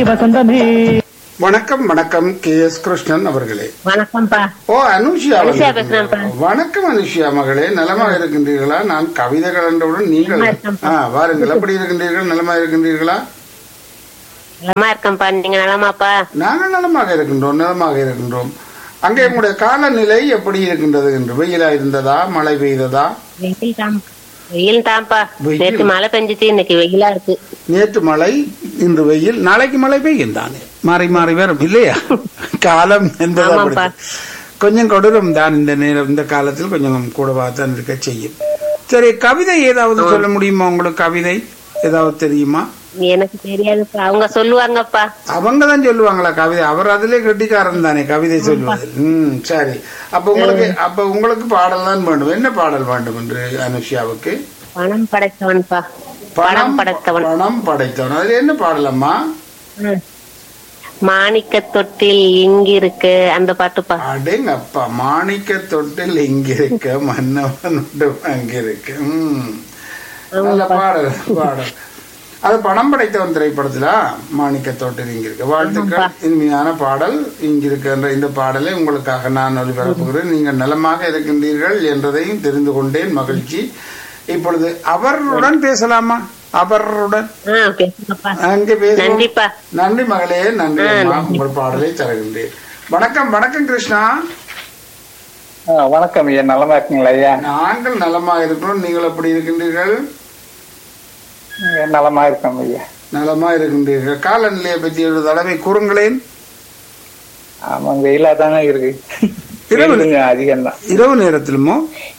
வசந்தமே வணக்கம் வணக்கம் கே எஸ் கிருஷ்ணன் அவர்களே வணக்கம்ப்பா ஓ அனுஷியா அனுஷியா வந்து- பேசுறேன்ப்பா. வணக்கம் அனுஷியா மகளே நலமாக இருக்கின்றீர்களா நான் கவிதைகள் என்றவுடன் நீங்கள் நலமா இருக்கேன்ப்பா. ஆ வாருங்கள் எப்படி இருக்கின்றீர்கள் நலமாக இருக்கின்றீர்களா நலமா இருக்கேன்ப்பா நீங்க நலமாப்பா நாங்கள் நலமாக இருக்கின்றோம் நலமாக இருக்கின்றோம் அங்கே உங்களுடைய காலநிலை எப்படி இருக்கின்றது என்று வெயிலா இருந்ததா மழை பெய்ததா வெயில் தான் வெயில் தான்ப்பா வெயில். நேற்று மழை பெஞ்சிச்சு இன்னைக்கு வெயிலா இருக்கு நேற்று மழை இன்று வெயில் நாளைக்கு மழை பெய்யும் தானே மாறி மாறி வரும் இல்லையா காலம் என்பது ஆமாப்பா. அப்படி. கொஞ்சம் கொடூரம் தான் இந்த நேரம் இந்த காலத்தில் கொஞ்சம் கூடவா தான் இருக்க செய்யும் சரி கவிதை ஏதாவது சொல்ல முடியுமா உங்களுக்கு கவிதை ஏதாவது தெரியுமா எனக்கு தெரியாதுப்பா அவங்க சொல்லுவாங்கப்பா அவங்க தான் சொல்லுவாங்களா கவிதை அவர் அதிலே கெட்டிக்காரன் தானே கவிதை சொல்லுவது ம் சரி அப்ப உங்களுக்கு அப்ப உங்களுக்கு பாடல் தான் வேண்டும் என்ன பாடல் வேண்டும் என்று அனுஷியாவுக்கு பணம் படைத்தவன்பா பணம் படைத்தவன் பணம் படைத்தவன் அதுல என்ன பாடலம்மா ம். மாணிக்க தொட்டில் இங்கிருக்கு அந்த பாட்டுப்பா அடேங்க அப்பா மாணிக்க தொட்டில் இங்கிருக்க மன்னவன் அங்கிருக்க ம் நல்ல பாடல் பாடல் அது பணம் படைத்தவன் திரைப்படத்துல மாணிக்க தொட்டில் இங்கிருக்க வாழ்த்துக்கள் இனிமையான பாடல் இங்கிருக்க என்ற இந்த பாடலை உங்களுக்காக நான் ஒளிபரப்புகிறேன் நீங்கள் நலமாக இருக்கின்றீர்கள் என்றதையும் தெரிந்து கொண்டேன் மகிழ்ச்சி இப்பொழுது அவருடன் பேசலாமா அவருடன் ஆ பேசுங்கப்பா அங்கே பேசுவோம் நன்றிப்பா நன்றி மகளே நன்றி அம்மா உங்கள் பாடலை தருகின்றேன் வணக்கம் வணக்கம் கிருஷ்ணா ஆ, வணக்கம் ஐயா நலமா இருக்கீங்களா ஐயா நாங்கள் நலமா இருக்கிறோம் நீங்கள் எப்படி இருக்கின்றீர்கள் ஐயா, நலமா இருக்கோம் ஐயா நலமா இருக்கின்றீர்கள் காலநிலையை பற்றி ஒரு தடவை கூறுங்களேன் ஆமாங்க வெயிலா தானே இருக்கு இரவு- வெயில் கொஞ்சம் அதிகம் தான் இரவு நேரத்திலுமோ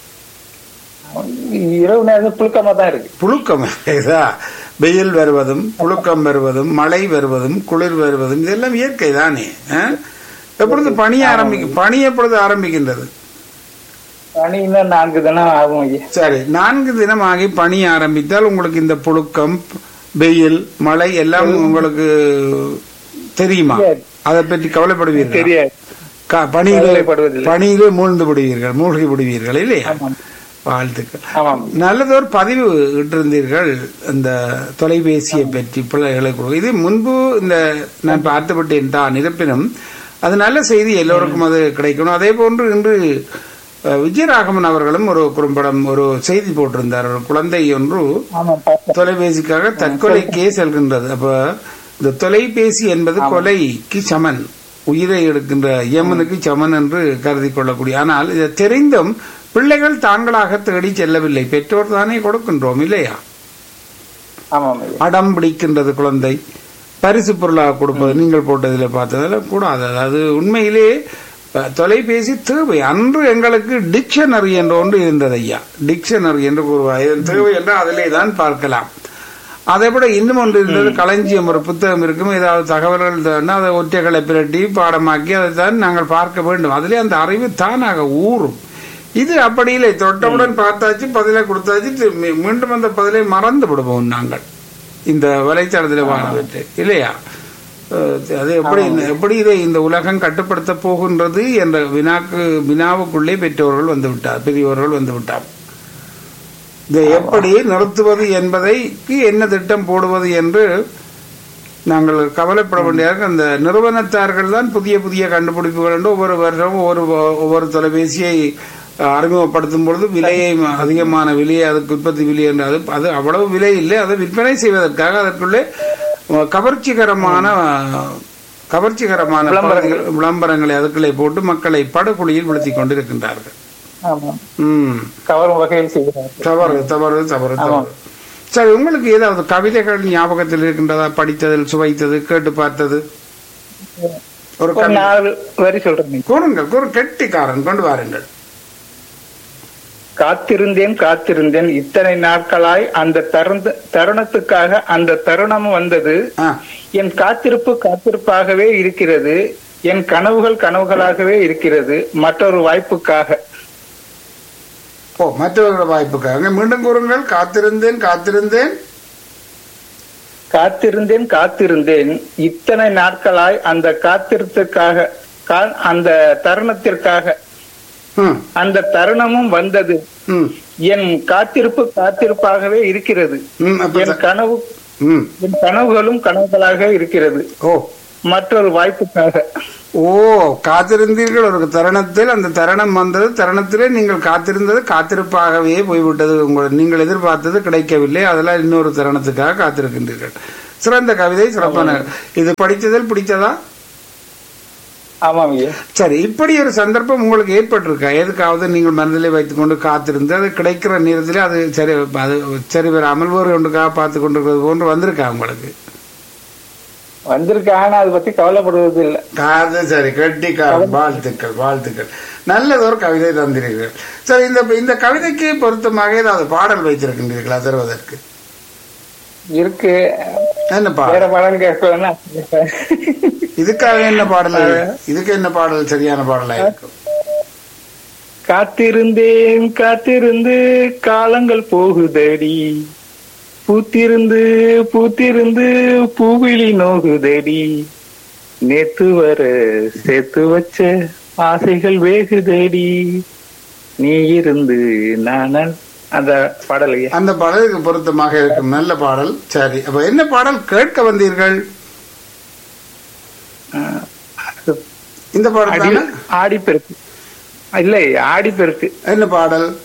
இரவு நேரம் புழுக்கமா தான் இருக்கு புழுக்கம் இதா வெயில் வருவதும் புழுக்கம் வருவதும் மழை வருவதும் குளிர் வருவதும் இதெல்லாம் இயற்கை தானே ஆ? எப்பொழுது பணி ஆரம்பிக்கும் பணி எப்பொழுது ஆரம்பிக்கின்றது பனி இன்னும் நான்கு தினம் ஆகும் ஐயா சரி நான்கு தினமாகி பணி ஆரம்பித்தால் உங்களுக்கு இந்த புழுக்கம் வெயில் மழை எல்லாம் உங்களுக்கு தெரியுமா தெரியாது. அதை பற்றி கவலைப்படுவீர்கள் தெரியாது க- பணியிலே கவலைப்படுவதில்லை. பணியிலே மூழ்ந்து விடுவீர்கள் மூழ்கி விடுவீர்கள் இல்லையா ஆமாம். வாழ்த்துக்கள் ஆமாம் நல்லதொரு பதிவு இட்டிருந்தீர்கள் இந்த தொலைபேசியை பற்றி பிள்ளைகளுக்கு கொடுக்க. இது முன்பு இந்த நான் பார்த்துவிட்டேன் தான் இருப்பினும் அது நல்ல செய்தி எல்லோருக்கும் அது கிடைக்கணும் அதே போன்று இன்று அஹ், விஜயராகவன் அவர்களும் ஒரு குறும்படம் ஒரு செய்தி போட்டிருந்தார் ஒரு குழந்தை ஒன்று ஆமாம் பார்த்தேன். தொலைபேசிக்காக தற்கொலைக்கே செல்கின்றது அப்ப இந்த தொலைபேசி என்பது கொலைக்கு சமன் உயிரை எடுக்கின்ற யமனுக்கு சமன் என்று கருதி கொள்ளக்கூடிய ஆனால் இதை தெரிந்தும் பிள்ளைகள் தாங்களாக தேடி செல்லவில்லை பெற்றோர் தானே கொடுக்கின்றோம் இல்லையா ஆமாம் ஐயா அடம் பிடிக்கின்றது குழந்தை பரிசு பொருளாக கொடுப்பது நீங்கள் போட்டதில் பார்த்ததில் கூடாது அது உண்மையிலே அஹ், தொலைபேசி தேவை அன்று எங்களுக்கு டிக்ஷனரி என்ற ஒன்று இருந்தது ஐயா டிக்ஷனரி என்று கூறுவார் இதன் தேவை என்றால் அதிலே தான் பார்க்கலாம் அதை விட இன்னும் ஒன்று இருந்தது களஞ்சியம் ஒரு புத்தகம் இருக்கும் ஏதாவது தகவல்கள் தேவைன்னா அதை ஒற்றைகளை பிரட்டி பாடமாக்கி அதை தான் நாங்கள் பார்க்க வேண்டும் அதிலே அந்த அறிவு தானாக ஊறும் இது அப்படி இல்லை தொட்டவுடன் பார்த்தாச்சு பதிலை கொடுத்தாச்சு தி- மீ- மீண்டும் அந்த பதிலை மறந்து விடுவோம் நாங்கள் இந்த வலைத்தளத்தில் வாங்கிட்டு இல்லையா அஹ் அது எப்படி எப்படி இதை இந்த உலகம் கட்டுப்படுத்த போகின்றது என்ற வினாக்கு வினாவுக்குள்ளே பெற்றோர்கள் வந்து விட்டார் பெரியவர்கள் வந்து விட்டார் இதை எப்படி நிறுத்துவது என்பதைக்கு என்ன திட்டம் போடுவது என்று நாங்கள் கவலைப்பட வேண்டிய அந்த நிறுவனத்தார்கள் தான் புதிய புதிய கண்டுபிடிப்புகள் என்று ஒவ்வொரு வருஷமும் ஒவ்வொரு ஒவ்வொரு தொலைபேசியை அஹ், அறிமுகப்படுத்தும் பொழுது விலையை அதிகமான விலையை அதுக்கு உற்பத்தி விலை என்று அது அது அவ்வளவு விலை இல்லை அதை விற்பனை செய்வதற்காக அதற்குள்ளே அஹ், கவர்ச்சிகரமான அஹ், கவர்ச்சிகரமான பகுதிகள், விளம்பரங்களை அதுக்குள்ளே போட்டு மக்களை படுகொலியில் விழுத்திக் கொண்டிருக்கின்றார்கள் ஆமாம் ம் கவரும் வகையில் செய்கிறார் தவறு தவறு தவறு தவறு சரி உங்களுக்கு ஏதாவது கவிதைகள் ஞாபகத்தில் இருக்கின்றதா படித்ததில் சுவைத்தது கேட்டு பார்த்தது ஒரு ஒரு கவி நாலு வரி சொல்றேன் கூறுங்கள் கூறு கெட்டிக்காரன் கொண்டு வாருங்கள் காத்திருந்தேன் காத்திருந்தேன் இத்தனை நாட்களாய் அந்த தருண தருணத்துக்காக அந்த தருணம் வந்தது ஆ, என் காத்திருப்பு காத்திருப்பாகவே இருக்கிறது என் கனவுகள் கனவுகளாகவே இருக்கிறது மற்றொரு வாய்ப்புக்காக ஓ மற்றவர்களோட வாய்ப்புக்காக மீண்டும் கூறுங்கள் காத்திருந்தேன் காத்திருந்தேன் காத்திருந்தேன் காத்திருந்தேன் இத்தனை நாட்களாய் அந்த காத்திருத்துக்காக கா- அந்த தருணத்திற்காக ம், அந்த தருணமும் வந்தது ம், என் காத்திருப்பு காத்திருப்பாகவே இருக்கிறது ம், அப்ப என் த- கனவு ம் என் கனவுகளும் கனவுகளாக இருக்கிறது ஓ மற்றொரு வாய்ப்புக்காக ஓ காத்திருந்தீர்கள் ஒரு தருணத்தில் அந்த தருணம் வந்தது தருணத்திலே நீங்கள் காத்திருந்தது காத்திருப்பாகவே போய்விட்டது உங்கள் நீங்கள் எதிர்பார்த்தது கிடைக்கவில்லை அதெல்லாம் இன்னொரு தருணத்துக்காக காத்திருக்கின்றீர்கள் சிறந்த கவிதை சிறப்பான இது படித்ததில் பிடித்ததா ஆமாம் ஐயா சரி இப்படி ஒரு சந்தர்ப்பம் உங்களுக்கு ஏற்பட்டிருக்கா எதுக்காவது நீங்கள் மனதிலே வைத்துக்கொண்டு காத்திருந்து அது கிடைக்கிற நேரத்திலே அது சரி அது சரி வராமல் வேறு ஒன்றுக்காக பார்த்து கொண்டிருக்கிறது போன்று வந்திருக்கா உங்களுக்கு வந்திருக்கு ஆனா அதை பத்தி கவலைப்படுவது இல்லை அது சரி கட்டிக்காரம் வாழ்த்துக்கள் வாழ்த்துக்கள் நல்லது ஒரு கவிதை தந்திருக்கிறீர்கள் சரி இந்த இந்த கவிதைக்கு பொருத்தமாக ஏதாவது பாடல் வைத்திருக்கின்றீர்களா தருவதற்கு இருக்கு என்ன வேற பாடல் படம் கேட்கலன்னா இதுக்காக என்ன பாடல் இதுக்கு என்ன பாடல் சரியான பாடலா இருக்கும் காத்திருந்தேன் காத்திருந்து காலங்கள் போகுதடி பூத்திருந்து பூத்திருந்து பூவிழி நோகுதடி நேத்து வர சேர்த்து வச்ச ஆசைகள் வேகுதடி நீ இருந்து நான் அந்த பாடலையா அந்த பாடலுக்கு பொருத்தமாக இருக்கும் நல்ல பாடல் சரி அப்ப என்ன பாடல் கேட்க வந்தீர்கள் இந்த பாடல் அடி தானே? ஆடிப்பெருக்கு இல்லை ஆடிப்பெருக்கு என்ன பாடல்